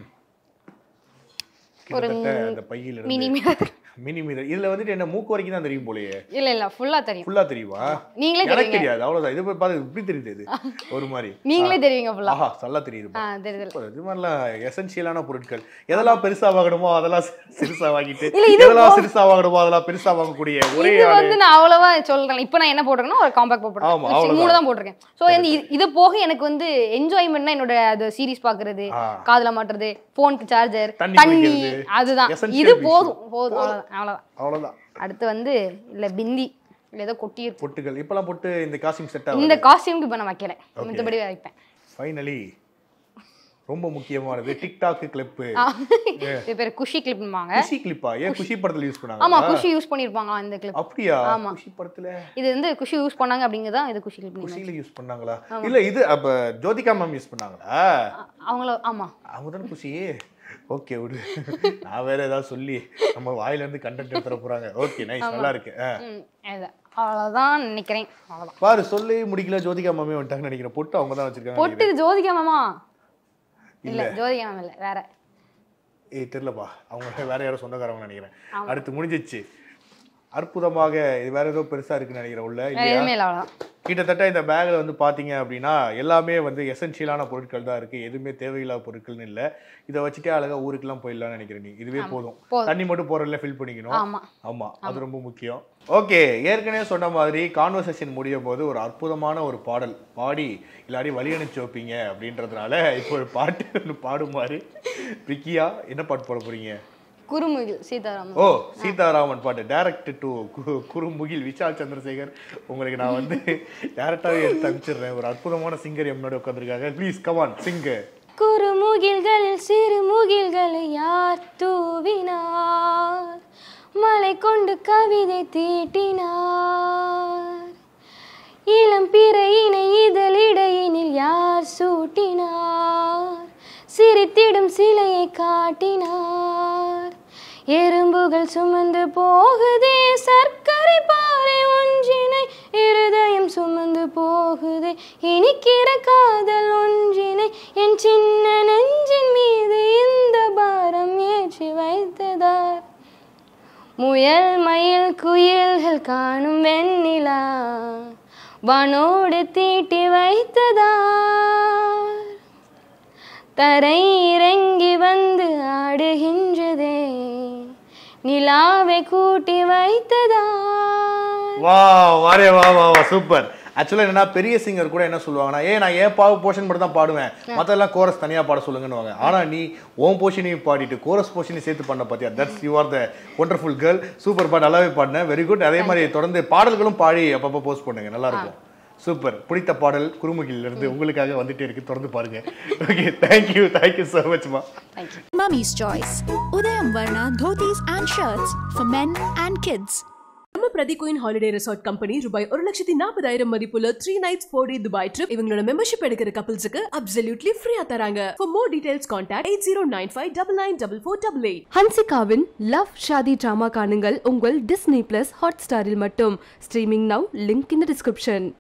கிட்டத்தட்ட அந்த பையில மினி இருந்து மிரர் மினி மீரர் இதுல வந்துட்டு என்ன மூக்கு வரைக்கும் தான் தெரியும் போலயே இல்ல இல்ல ஃபுல்லா தெரியும் ஃபுல்லா தெரியுமா நீங்களே எனக்கு தெரியுங்க தெரியாது அவ்வளவுதான் இது போய் பார்த்து இப்படி தெரியுது இது ஒரு மாதிரி நீங்களே தெரியுங்க ஃபுல்லா ஆஹா நல்லா தெரியுது ஆ தெரியுது சூப்பர். இது மாதிரிலாம் எசென்சியலான பொருட்கள் எதெல்லாம் பெருசா வாங்கணுமோ அதெல்லாம் சி- சிறுசா வாங்கிட்டு இல்ல, இது எதெல்லாம் சிறுசா வாங்கணுமோ அதெல்லாம் பெருசா வாங்கக்கூடிய ஒரே இது ஆளு வந்து நான் அவ்வளவா சொல்றேன் இப்போ நான் என்ன போட்டிருக்கேன்னா ஒரு காம்பாக்ட் ஆமா, போட்டிருக்கேன் Lipstick அவ்வளவுதான். மூணு தான் போட்டிருக்கேன் ஸோ வந்து இது- இது போக எனக்கு வந்து என்ஜாய்மெண்ட்னா என்னோட அது சீரிஸ் பாக்குறது ஆ. காதுல மாட்டுறது போனுக்கு சார்ஜர் தண்ணி தண்ணி குடிக்கிறது. அதுதான் Essential இது pieces. போதும் போதும் அவ்வளவுதான் அவ்வளவுதான் அவ்வளவுதான் அடுத்து வந்து இல்ல பிந்தி இல்ல ஏதோ கொட்டி இருக்கு பொட்டுகள் இப்பெல்லாம் பொட்டு இந்த காஸ்டியூம் செட் இந்த ஆகுது காஸ்டியூம்க்கு இப்போ நான் வைக்கல மித்தபடி வைப்பேன் ஃபைனலி ரொம்ப முக்கியமானது டிக்டாக் கிளிப்பு இது பேர் குஷி கிளிப்னுவாங்க குஷி கிளிப்பா ஏன் குஷி படத்துல யூஸ் ஆமா பண்ணாங்க குஷி யூஸ் பண்ணிருப்பாங்களா இந்த கிளிப் அப்படியா ஆமா. குஷி படத்துல இது வந்து குஷி யூஸ் பண்ணாங்க அப்படிங்கிறது தான் இது குஷி கிளிப் குஷில யூஸ் பண்ணாங்களா இல்ல இது அப்ப ஜோதிகா மேம் யூஸ் பண்ணாங்களா அவங்கள ஆமா அவங்க தானே குஷி ஓகே விடு நான் வேற ஏதாவது சொல்லி நம்ம வாயில இருந்து கண்டென்ட் எடுத்துற போறாங்க ஓகே நைஸ் நல்லா இருக்கு ஆ. ம், அதுதான் அவ்வளவுதான் நினைக்கிறேன் அவ்வளவுதான் பாரு சொல்லி முடிக்கல ஜோதிகா மாமே வந்துட்டாங்கன்னு நினைக்கிறேன் பொட்டு அவங்க தான் வச்சிருக்காங்க பொட்டு ஜோதிகா மாமா இல்ல இல்ல. ஜோதிகா மாமா இல்ல வேற ஏய் தெரியலப்பா அவங்க வேற யாரோ சொந்தக்காரங்க நினைக்கிறேன் அடுத்து முடிஞ்சிச்சு அற்புதமாக இது வேற ஏதோ பெருசா இருக்குன்னு நினைக்கிறேன் உள்ள வேற இல்லையா எதுவுமே இல்ல அவ்வளவுதான் கிட்டத்தட்ட இந்த பேக்ல வந்து பாத்தீங்க அப்படின்னா எல்லாமே வந்து எசென்ஷியலான பொருட்கள் தான் இருக்கு எதுவுமே தேவையில்லாத பொருட்கள்னு இல்ல இதை வச்சுட்டே அழகா ஊருக்கெல்லாம் போயிடலாம்னு நினைக்கிறேன் நீ இதுவே போதும் போதும். தண்ணி மட்டும் போறதுல ஃபில் பண்ணிக்கணும் ஆமா ஆமா அது ரொம்ப முக்கியம் ஓகே ஏற்கனவே சொன்ன மாதிரி கான்வர்சேஷன் முடியும் போது ஒரு அற்புதமான ஒரு பாடல் பாடி இல்லாடி வழி அனுப்பிச்சு வைப்பீங்க அப்படின்றதுனால இப்போ ஒரு பாட்டு ஒன்று பாடுமாறு விக்கியா என்ன பாட்டு பாட போறீங்க குருமுகில் சீதாராமன் ஓ சீதாராமன் பாட்டு டைரக்ட் டு குறுமுகில் விஷால் சந்திரசேகர் உங்களுக்கு நான் வந்து டேரக்டாகவே எடுத்து அனுப்பிச்சிடுறேன் ஒரு அற்புதமான சிங்கர் எம் முன்னாடி உட்காந்துருக்காங்க ப்ளீஸ் கமான் சிங்க குறுமுகில்களில் சிறு முகில்களை யார் தூவினார் மலை கொண்டு கவிதை தீட்டினார் இளம் பிறையினை இதழிடையினில் யார் சூட்டினார் சிரித்திடும் சிலையை காட்டினார் எறும்புகள் சுமந்து போகுதே சர்க்கரை பாறை ஒன்றினை இருதயம் சுமந்து போகுதே இனிக்கிற காதல் ஒன்றினை என் சின்ன நெஞ்சின் மீது இந்த பாரம் ஏற்றி வைத்ததார் முயல் மயில் குயில்கள் காணும் வெண்ணிலா வானோடு தீட்டி வைத்ததார் தரை இறங்கி வந்து ஆடுகின்றதே நிலாவை கூட்டி வைத்ததார் வா வாரே வா வா வா சூப்பர் ஆக்சுவலாக என்னன்னா பெரிய சிங்கர் கூட என்ன சொல்லுவாங்கன்னா ஏ நான் ஏன் பாவு போர்ஷன் மட்டும் தான் பாடுவேன் மற்றெல்லாம் கோரஸ் தனியாக பாட சொல்லுங்கன்னு ஆனா நீ ஓன் போர்ஷனையும் பாடிட்டு கோரஸ் போர்ஷனையும் சேர்த்து பண்ண பார்த்தியா that's you are the wonderful girl super பாட்டு நல்லாவே பாடினேன் வெரி குட் அதே மாதிரி தொடர்ந்து பாடல்களும் பாடி அப்பப்போ போஸ்ட் பண்ணுங்க நல்லா இருக்கும் சூப்பர் பிடித்த பாடல் குறுமுகில இருந்து உங்களுக்காக வந்துட்டே இருக்கு தொடர்ந்து பாருங்க ஓகே தேங்க்யூ தேங்க்யூ ஸோ மச்மா Mummy's Choice. Udayam Varna dhotis and shirts for men and kids. நம்ம பிரதி குயின் ஹாலிடே ரெசார்ட் கம்பெனி ரூபாய் ஒரு லட்சத்தி நாற்பதாயிரம் மதிப்புள்ள three nights four day Dubai trip இவங்களோட மெம்பர்ஷிப் எடுக்கிற கப்பல்ஸுக்கு அப்சல்யூட்லி ஃப்ரீயா தராங்க for more details contact eight zero nine five double nine double four double eight ஹன்சிகாவின் லவ் ஷாதி டிராமா காணுங்கள் உங்கள் டிஸ்னி பிளஸ் ஹாட் ஸ்டாரில் மட்டும் streaming now link in the description